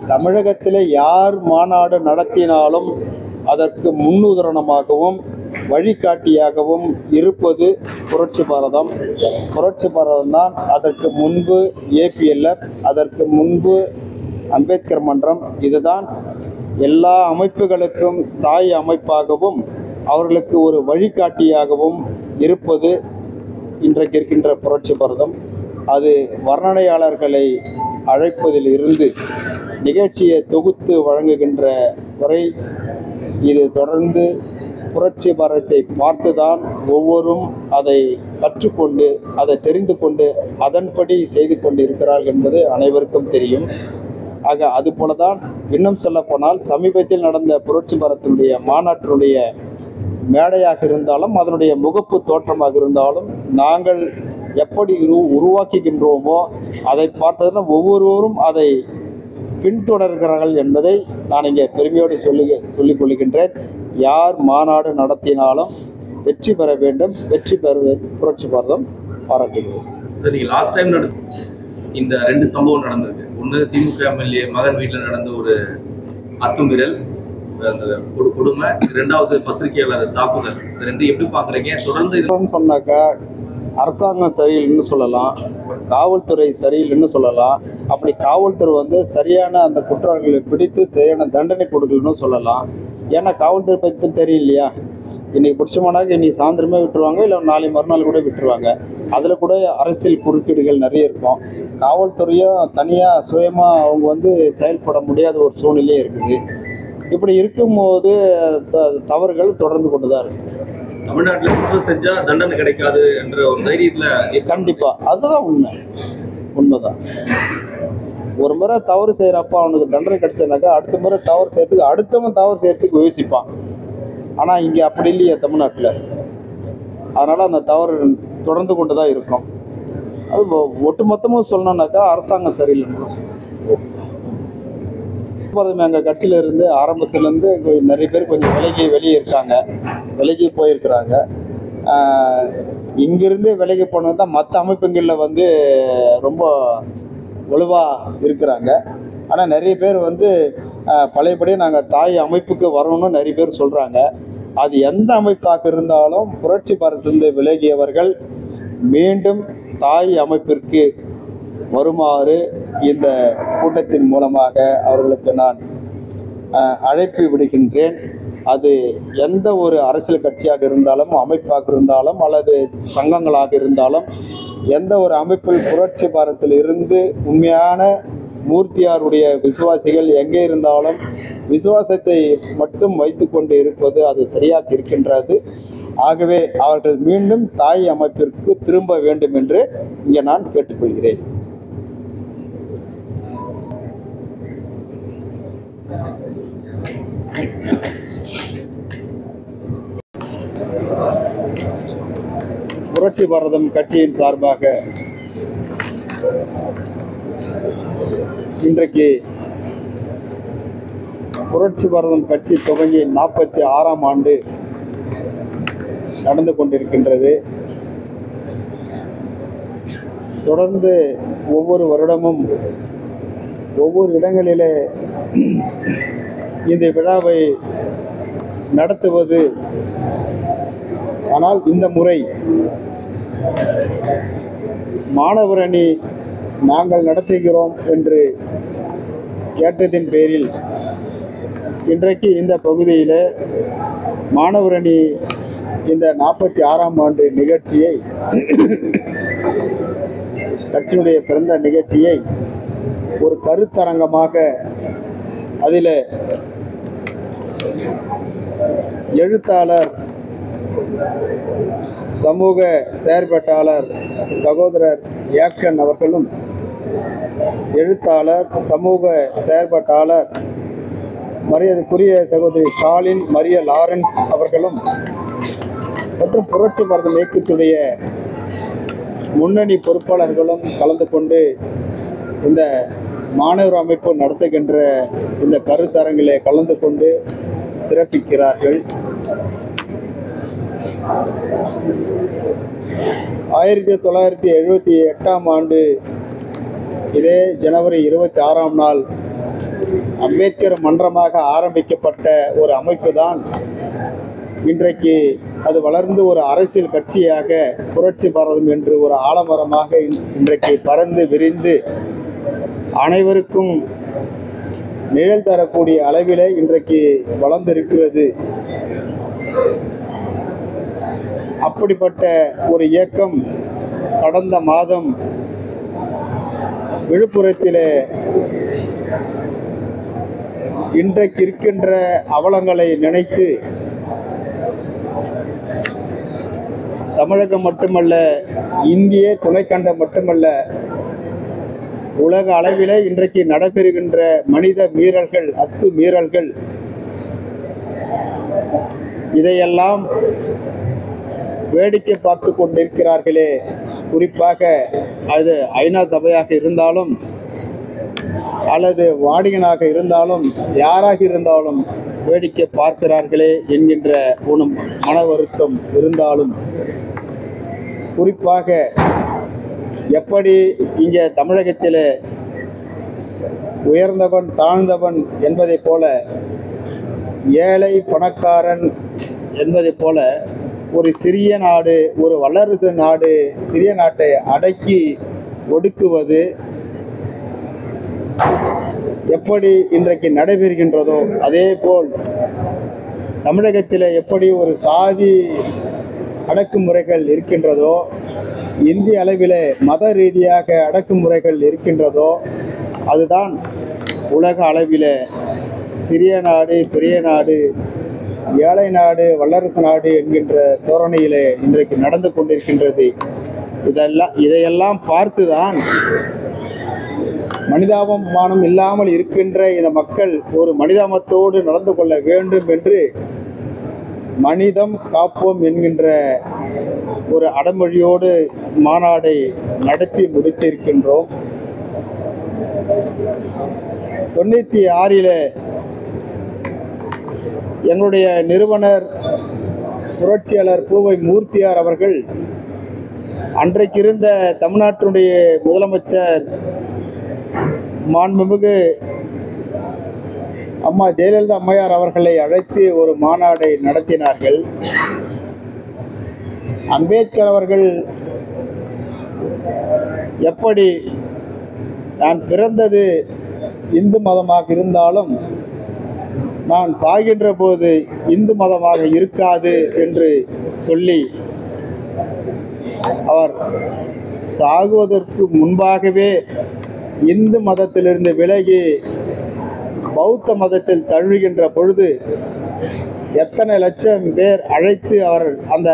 தமிழகத்தில் யார் மாநாடு நடத்தினாலும் அதற்கு முன்னுதாரணமாகவும் வழிகாட்டியாகவும் இருப்பது புரட்சி பாரதம் புரட்சி பாரதம் தான் அதற்கு முன்பு ஏபிஎல்எஃப் அதற்கு முன்பு அம்பேத்கர் மன்றம் இதுதான் எல்லா அமைப்புகளுக்கும் தாய் அமைப்பாகவும் அவர்களுக்கு ஒரு வழிகாட்டியாகவும் இருப்பது இன்றைக்கு இருக்கின்ற புரட்சி பாரதம் அது வர்ணனையாளர்களை அழைப்பதில் இருந்து நிகழ்ச்சியை தொகுத்து வழங்குகின்ற வரை இது தொடர்ந்து புரட்சி பாரதத்தை பார்த்துதான் ஒவ்வொரும் அதை கற்றுக்கொண்டு அதை தெரிந்து கொண்டு அதன்படி செய்து கொண்டு இருக்கிறார்கள் என்பது அனைவருக்கும் தெரியும் ஆக அதுபோல தான் இன்னும் சொல்லப்போனால் சமீபத்தில் நடந்த புரட்சி பாரத்தினுடைய மாநாட்டினுடைய மேடையாக இருந்தாலும் அதனுடைய முகப்பு தோற்றமாக இருந்தாலும் நாங்கள் எப்படி உரு உருவாக்குகின்றோமோ அதை பார்த்ததுன்னா ஒவ்வொருவரும் அதை பின்தொடர்கிறார்கள் என்பதை நான் இங்கே பெருமையோடு சொல்லி சொல்லிக் கொள்கின்றேன் யார் மாநாடு நடத்தினாலும் வெற்றி பெற வேண்டும் வெற்றி பெறுவது புரட்சி பாரதம் பாராட்டுகிறது சார் நீங்க லாஸ்ட் டைம் நட இந்த ரெண்டு சம்பவம் நடந்திருக்கு ஒன்று திமுக எம்எல்ஏ மகன் வீட்டில் நடந்த ஒரு அத்துமீறல் அந்த கொடு- கொடுமை ரெண்டாவது பத்திரிகையாளர் தாக்குதல் இந்த ரெண்டு எப்படி பாக்குறீங்க தொடர்ந்து இது இதுன்னு சொன்னாக்கா அரசாங்கம் சரியில்லைன்னு சொல்லலாம் காவல்துறை சரியில்லைன்னு சொல்லலாம் அப்படி காவல்துறை வந்து சரியான அந்த குற்றவாளிகளை பிடித்து சரியான தண்டனை கொடுக்கலன்னு சொல்லலாம் ஏன்னா காவல்துறை பற்றி தெரியலையா இன்னைக்கு பிடிச்சமானாக்க இன்னைக்கு சாயந்தரமே விட்டுருவாங்க இல்லை நாளை மறுநாள் கூட விட்டுருவாங்க அதில் கூட அரசியல் குறுக்கீடுகள் நிறைய இருக்கும் காவல்துறையும் தனியாக சுயமாக அவங்க வந்து செயல்பட முடியாத ஒரு சூழ்நிலையும் இருக்குது இப்படி இருக்கும்போது த- தவறுகள் தொடர்ந்து கொண்டு தான் இருக்கு தமிழ்நாட்டுல குற்றம் செஞ்சா தண்டனை கிடைக்காது என்ற ஒரு தைரியத்துல கண்டிப்பா அதுதான் உண்மை உண்மைதான் ஒரு முறை தவறு செய்யறப்ப அவனுக்கு தண்டனை கிடைச்சனாக்கா அடுத்த முறை தவறு செய்யறதுக்கு அடுத்தவன் தவறு செய்யறதுக்கு யோசிப்பான் ஆனா இங்க அப்படி இல்லையே தமிழ்நாட்டுல அதனால அந்த தவறு தொடர்ந்து கொண்டு தான் இருக்கும் அது ஒ- ஒட்டுமொத்தமும் சொல்லணும்னாக்கா அரசாங்கம் சரியில்லைன்னு தான் சொல்லணும். பாரதம் எங்கள் கட்சியில இருந்து ஆரம்பத்துலேருந்து நிறைய பேர் கொஞ்சம் விலகி வெளியே இருக்காங்க விலகி போயிருக்கிறாங்க ஆஹ் இங்கிருந்து விலகி போனது தான் மற்ற அமைப்புகளில் வந்து ரொம்ப வலுவாக இருக்கிறாங்க ஆனால் நிறைய பேர் வந்து ஆஹ் பழையபடி நாங்கள் தாய் அமைப்புக்கு வரணும்னு நிறைய பேர் சொல்கிறாங்க அது எந்த அமைப்பாக இருந்தாலும் புரட்சி பாரத்திலிருந்து விலகியவர்கள் மீண்டும் தாய் அமைப்பிற்கு வருமாறு இந்த கூட்டத்தின் மூலமாக அவர்களுக்கு நான் அஹ், அழைப்பு விடுகின்றேன் அது எந்த ஒரு அரசியல் கட்சியாக இருந்தாலும் அமைப்பாக இருந்தாலும் அல்லது சங்கங்களாக இருந்தாலும் எந்த ஒரு அமைப்பில் புரட்சி பாரத்தில் இருந்து உண்மையான மூர்த்தியாருடைய விசுவாசிகள் எங்கே இருந்தாலும் விசுவாசத்தை மட்டும் வைத்துக்கொண்டு இருப்பது அது சரியாக இருக்கின்றது ஆகவே அவர்கள் மீண்டும் தாய் அமைப்பிற்கு திரும்ப வேண்டும் என்று இங்கே நான் கேட்டுக்கொள்கிறேன் புரட்சி பாரதம் கட்சியின் சார்பாக இன்றைக்கு புரட்சி பாரதம் கட்சி துவங்கி நாற்பத்தி ஆறாம் ஆண்டு நடந்து கொண்டிருக்கின்றது தொடர்ந்து ஒவ்வொரு வருடமும் ஒவ்வொரு இடங்களிலே இந்த விழாவை நடத்துவது ஆனால் இந்த முறை மாணவர் அணி நாங்கள் நடத்துகிறோம் என்று கேட்டதின் பேரில் இன்றைக்கு இந்த பகுதியில் மாணவர் அணி இந்த நாற்பத்தி ஆறாம் ஆண்டு நிகழ்ச்சியை கட்சியினுடைய பிறந்த நிகழ்ச்சியை ஒரு கருத்தரங்கமாக அதில் எழுத்தாளர் சமூக செயற்பட்டாளர் சகோதரர் ஏக்கன் அவர்களும் எழுத்தாளர் சமூக செயற்பட்டாளர் மரியாதைக்குரிய சகோதரி ஷாலின் மரிய லாரன்ஸ் அவர்களும் மற்றும் புரட்சி பாரதம் இயக்கத்துடைய முன்னணி பொறுப்பாளர்களும் கலந்து கொண்டு இந்த மாணவர் அமைப்பு நடத்துகின்ற இந்த கருத்தரங்கிலே கலந்து கொண்டு சிறப்பிக்கிறார்கள் ஆயிரத்தி தொள்ளாயிரத்தி எழுபத்தி எட்டாம் ஆண்டு இதே ஜனவரி இருபத்தி ஆறாம் நாள் அம்பேத்கர் மன்றமாக ஆரம்பிக்கப்பட்ட ஒரு அமைப்பு தான் இன்றைக்கு அது வளர்ந்து ஒரு அரசியல் கட்சியாக புரட்சி பாரதம் என்று ஒரு ஆலமரமாக இன்- இன்றைக்கு பறந்து விரிந்து அனைவருக்கும் நிழல் தரக்கூடிய அளவிலே இன்றைக்கு வளர்ந்திருக்கிறது அப்படிப்பட்ட ஒரு இயக்கம் கடந்த மாதம் விழுப்புரத்திலே இன்றைக்கு இருக்கின்ற அவலங்களை நினைத்து தமிழகம் மட்டுமல்ல இந்திய துணைக்கண்டம் மட்டுமல்ல உலக அளவிலே இன்றைக்கு நடைபெறுகின்ற மனித மீறல்கள் அத்து மீறல்கள் இதையெல்லாம் வேடிக்கை பார்த்து கொண்டிருக்கிறார்களே குறிப்பாக அது ஐநா சபையாக இருந்தாலும் அல்லது வாடிகனாக இருந்தாலும் யாராக இருந்தாலும் வேடிக்கை பார்க்கிறார்களே என்கின்ற ஒரு மன வருத்தம் இருந்தாலும் குறிப்பாக எப்படி இங்கே தமிழகத்தில் உயர்ந்தவன் தாழ்ந்தவன் என்பதைப் போல ஏழை பணக்காரன் என்பதைப் போல ஒரு சிறிய நாடு ஒரு வல்லரசு நாடு சிறிய நாட்டை அடக்கி ஒடுக்குவது எப்படி இன்றைக்கு நடைபெறுகின்றதோ அதே போல் தமிழகத்தில் எப்படி ஒரு சாதி அடக்குமுறைகள் இருக்கின்றதோ இந்திய அளவிலே மத ரீதியாக அடக்குமுறைகள் இருக்கின்றதோ அதுதான் உலக அளவில் சிறிய நாடு பெரிய நாடு ஏழை நாடு வல்லரசு நாடு என்கின்ற தோரணையிலே இன்றைக்கு நடந்து கொண்டிருக்கின்றது இதெல்லாம் இதையெல்லாம் பார்த்துதான் மனிதாபமானம் இல்லாமல் இருக்கின்ற இந்த மக்கள் ஒரு மனிதாபத்தோடு நடந்து கொள்ள வேண்டும் என்று மனிதம் காப்போம் என்கின்ற ஒரு அடமொழியோடு மாநாடை நடத்தி முடித்திருக்கின்றோம் தொண்ணூற்றி ஆறில் எங்களுடைய நிறுவனர் புரட்சியாளர் பூவை மூர்த்தியார் அவர்கள் அன்றைக்கு இருந்த தமிழ்நாட்டினுடைய முதலமைச்சர் மாண்புமிகு அம்மா ஜெயலலிதா அம்மையார் அவர்களை அழைத்து ஒரு மாநாடை நடத்தினார்கள் அம்பேத்கர் அவர்கள் எப்படி நான் பிறந்தது இந்து மதமாக இருந்தாலும் நான் சாகின்ற போது இந்து மதமாக இருக்காது என்று சொல்லி அவர் சாகுவதற்கு முன்பாகவே இந்து மதத்திலிருந்து விலகி பௌத்த மதத்தில் தழுவுகின்ற பொழுது எத்தனை லட்சம் பேர் அழைத்து அவர் அந்த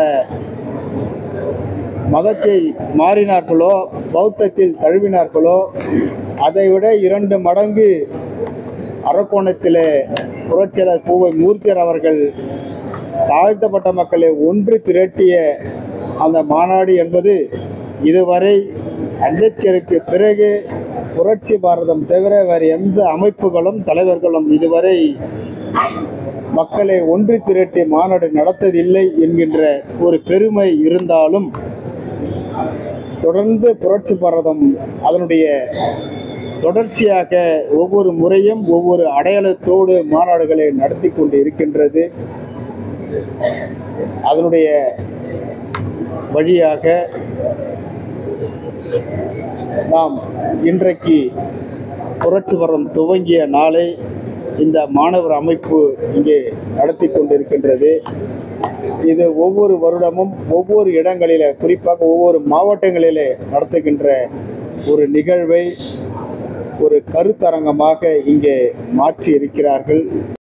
மதத்தை மாறினார்களோ பௌத்தத்தில் தழுவினார்களோ அதைவிட இரண்டு மடங்கு அரக்கோணத்திலே புரட்சியாளர் பூவை மூர்த்தியர் அவர்கள் தாழ்த்தப்பட்ட மக்களை ஒன்று திரட்டிய அந்த மாநாடு என்பது இதுவரை அம்பேத்கருக்கு பிறகு புரட்சி பாரதம் தவிர வேறு எந்த அமைப்புகளும் தலைவர்களும் இதுவரை மக்களை ஒன்று திரட்டி மாநாடு நடத்ததில்லை என்கின்ற ஒரு பெருமை இருந்தாலும் தொடர்ந்து புரட்சி பாரதம் அதனுடைய தொடர்ச்சியாக ஒவ்வொரு முறையும் ஒவ்வொரு அடையாளத்தோடு மாநாடுகளை நடத்தி கொண்டு இருக்கின்றது அதனுடைய வழியாக நாம் இன்றைக்கு புரட்சி பரம் துவங்கிய நாளை இந்த மாணவர் அமைப்பு இங்கே நடத்தி கொண்டிருக்கின்றது இது ஒவ்வொரு வருடமும் ஒவ்வொரு இடங்களிலே குறிப்பாக ஒவ்வொரு மாவட்டங்களிலே நடத்துகின்ற ஒரு நிகழ்வை ஒரு கருத்தரங்கமாக இங்கே மாற்றி இருக்கிறார்கள்